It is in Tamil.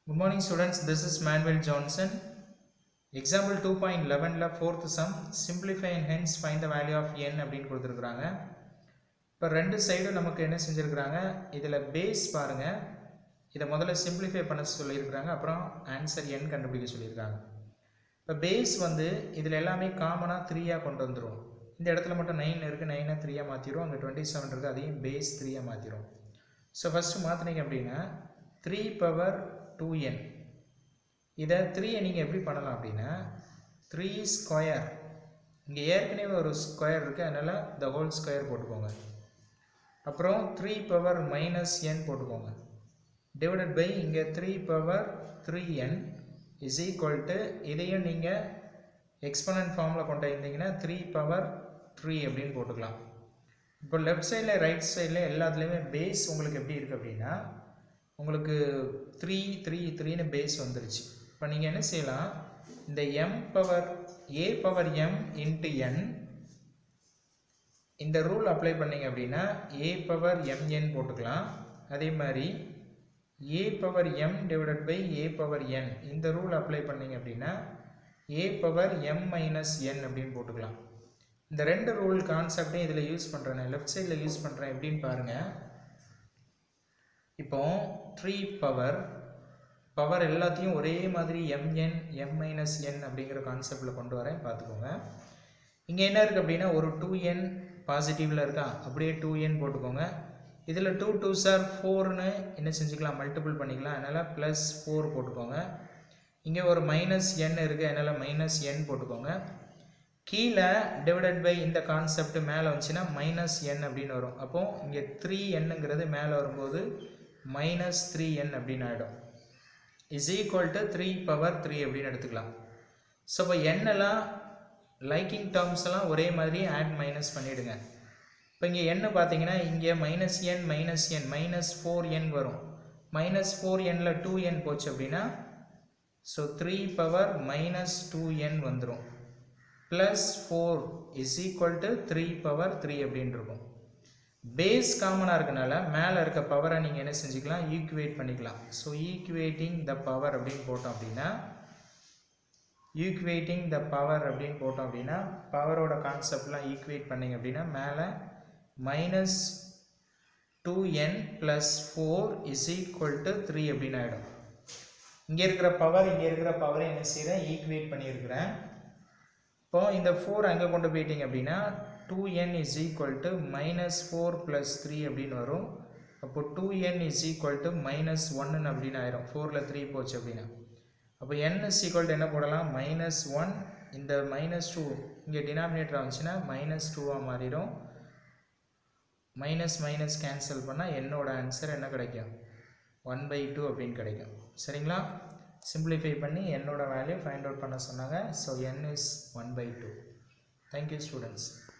Good morning students, this is Manuel Johnson. Example 2.11ல fourth sum simplify and hence find the value of n அப்படின்னு கொடுத்துருக்குறாங்க இப்போ ரெண்டு சைடும் நமக்கு என்ன செஞ்சுருக்குறாங்க இதில் பேஸ் பாருங்க இதை முதல்ல சிம்பிளிஃபை பண்ண சொல்லியிருக்கிறாங்க அப்புறம் ஆன்சர் n கண்டுபிடிக்க சொல்லியிருக்காங்க இப்போ பேஸ் வந்து இதில் எல்லாமே காமனாக த்ரீயாக கொண்டு வந்துடும் இந்த இடத்துல மட்டும் நைன் இருக்குது நைனை த்ரீயாக மாற்றிடும் அங்கே டுவெண்ட்டி செவன் இருக்குது அதையும் பேஸ் த்ரீயாக மாற்றிடும் ஸோ ஃபஸ்ட்டு மாற்றினீங்க அப்படின்னா த்ரீ பவர் டூ என் இதை த்ரீயை நீங்கள் எப்படி பண்ணலாம் அப்படின்னா த்ரீ ஸ்கொயர் இங்கே ஏற்கனவே ஒரு ஸ்கொயர் இருக்குது அதனால் த ஹோல் ஸ்கொயர் போட்டுக்கோங்க அப்புறம் த்ரீ பவர் மைனஸ் என் போட்டுக்கோங்க டிவைடட் பை இங்கே three power three N is equal to இதையும் நீங்கள் எக்ஸ்பனன்ட் ஃபார்மில் கொண்டு வந்தீங்கன்னா த்ரீ பவர் த்ரீ அப்படின்னு போட்டுக்கலாம் இப்போ லெஃப்ட் சைடில் ரைட் சைடில் எல்லாத்துலேயுமே பேஸ் உங்களுக்கு எப்படி இருக்குது அப்படின்னா உங்களுக்கு த்ரீ த்ரீ த்ரீன்னு பேஸ் வந்துருச்சு இப்போ நீங்கள் என்ன செய்யலாம் இந்த M power A power M into N இந்த ரூல் அப்ளை பண்ணீங்க அப்படின்னா ஏ பவர் எம்என் போட்டுக்கலாம் அதே மாதிரி A power M divided by A power N இந்த ரூல் அப்ளை பண்ணீங்க அப்படின்னா A power M minus N அப்படின்னு போட்டுக்கலாம் இந்த ரெண்டு ரூல் கான்செப்டையும் இதில் யூஸ் பண்ணுறேன் லெஃப்ட் சைடில் யூஸ் பண்ணுறேன் எப்படின்னு பாருங்கள் இப்போ த்ரீ பவர் பவர் எல்லாத்தையும் ஒரே மாதிரி எம்என் எம் மைனஸ் என் அப்படிங்கிற கான்செப்டில் கொண்டு வரேன் பார்த்துக்கோங்க இங்கே என்ன இருக்குது அப்படின்னா ஒரு டூ என் பாசிட்டிவில் இருக்கா அப்படியே டூ என் போட்டுக்கோங்க இதில் டூ டூ சார் ஃபோர்னு என்ன செஞ்சுக்கலாம் மல்டிபிள் பண்ணிக்கலாம் அதனால் ப்ளஸ் ஃபோர் போட்டுக்கோங்க இங்கே ஒரு மைனஸ் என் இருக்குது அதனால் மைனஸ் என் போட்டுக்கோங்க கீழே டிவைடட் பை இந்த கான்செப்ட் மேலே வந்துச்சுன்னா மைனஸ் என் அப்படின்னு வரும் அப்போது இங்கே த்ரீ என்னங்கிறது மேலே வரும்போது மைனஸ் த்ரீ என் அப்படின்னு ஆகிடும் is equal to three power three அப்படின்னு எடுத்துக்கலாம் ஸோ இப்போ எண்ணெல்லாம் லைக்கிங் டேர்ம்ஸ் எல்லாம் ஒரே மாதிரி ஆட் மைனஸ் பண்ணிவிடுங்க இப்போ இங்கே என்ன பார்த்தீங்கன்னா இங்கே minus N minus N minus four N வரும் மைனஸ் ஃபோர் எனில் டூ என் போச்சு அப்படின்னா so three power minus two N வந்துடும் plus four is equal to three power three அப்படின்னு இருக்கும் பேஸ் காமனாக இருக்கனால மேலே இருக்க பவரை நீங்கள் என்ன செஞ்சுக்கலாம் ஈக்குவேட் பண்ணிக்கலாம் ஸோ ஈக்குவேட்டிங் த பவர் அப்படின்னு போட்டோம் அப்படின்னா ஈக்குவேட்டிங் த பவர் அப்படின்னு போட்டோம் அப்படின்னா பவரோட கான்செப்ட்லாம் ஈக்குவேட் பண்ணிங்க அப்படின்னா மேலே minus two N plus four is equal to three அப்படின்னு ஆகிடும் இங்கே இருக்கிற பவர் இங்கே இருக்கிற பவரை என்ன செய்கிறேன் ஈக்குவேட் பண்ணியிருக்கிறேன் இப்போ இந்த ஃபோர் அங்கே கொண்டு போயிட்டீங்க அப்படின்னா two N is equal to minus four plus three அப்படின்னு வரும் அப்போ two N is equal to minus ஒன்னு அப்படின்னு ஆயிரும் ஃபோரில் த்ரீ போச்சு அப்படின்னா அப்போ என் இஸ் ஈக்குவல் டு என்ன போடலாம் மைனஸ் ஒன் இந்த மைனஸ் டூ இங்கே டினாமினேட்டர் வந்துச்சுன்னா மைனஸ் டூவாக மாறிடும் மைனஸ் மைனஸ் கேன்சல் பண்ணால் என்னோட ஆன்சர் என்ன கிடைக்கும் ஒன் பை டூ அப்படின்னு கிடைக்கும் சரிங்களா சிம்பிளிஃபை பண்ணி என்னோட வேல்யூ ஃபைண்ட் அவுட் பண்ண சொன்னாங்க so N is one by two thank you students